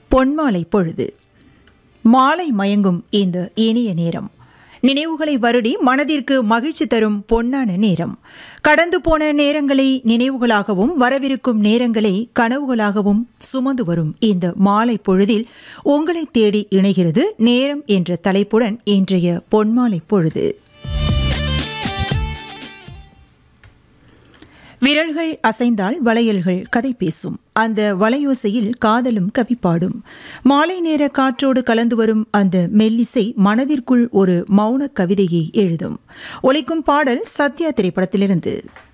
பொன்மாலை பொழுது மாலை மயங்கும் இந்த இனிய நேரம் நினைவுகளை வருடி மனதிற்கு மகிழ்ச்சி தரும் பொன்னான நேரம் கடந்து போன நேரங்களை நினைவுகளாகவும் வரவிருக்கும் நேரங்களை கனவுகளாகவும் சுமந்து வரும் இந்த மாலை பொழுதில் உங்களை தேடி இணைகிறது நேரம் என்ற தலைப்புடன் இன்றைய பொன்மாலை பொழுது விரல்கள் அசைந்தால் வளையல்கள் கதை பேசும் அந்த வளையோசையில் காதலும் கவி பாடும் மாலை நேர காற்றோடு கலந்து வரும் அந்த மெல்லிசை மனதிற்குள் ஒரு மௌன கவிதையை எழுதும் ஒலிக்கும் பாடல் சத்யா திரைப்படத்திலிருந்து